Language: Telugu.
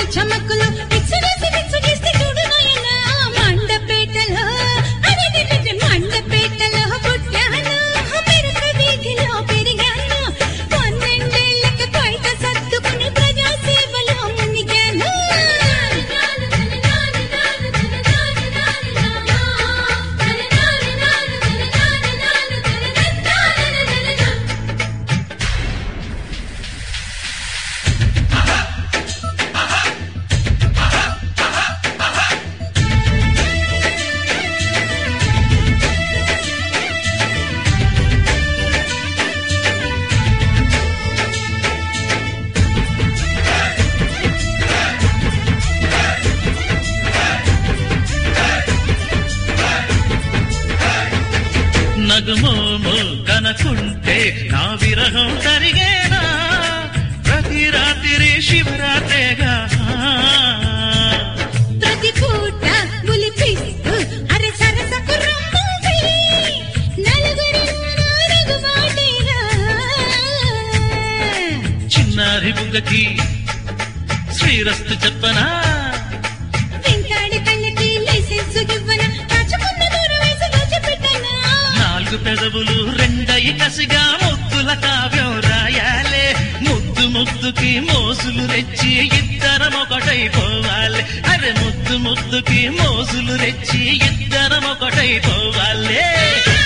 చమక్కులు మిక్సడేసి మిక్సడేసి చూడు నాయనా మండపేటలో అరెరెరెరె మండపేటలో పుట్టాను మెరక వీధిలో పెరిగాను పన్నెండేళ్లకి బయట సర్దుకుని ప్రజా సేవలో మునిగాను నగుమోము కనకుంటే నా విరహం తరిగేనా ప్రతి రాత్రి శివరాత్రేగా ప్రతి పూట గులిపిస్తూ అరే సరసకు రమ్మంది నలుగురి నాలుగు మాటేగా చిన్నారి బుగ్గకి శ్రీరస్తు చెప్పనా వెంటాడి కళ్ళకి లైసెన్స్ ఇవ్వన కాచుకున్న దూరం వేసి దాచిపెట్టనా నాలుగు పెదవులు రెండయి కసిగా ముద్దుల కావ్యం రాయాలే ముద్దు ముద్దుకి మోసులు రెచ్చి ఇద్దరం ఒకటైపోవాలి అరే ముద్దు ముద్దుకి మోసులు రెచ్చి ఇద్దరం ఒకటైపోవాలి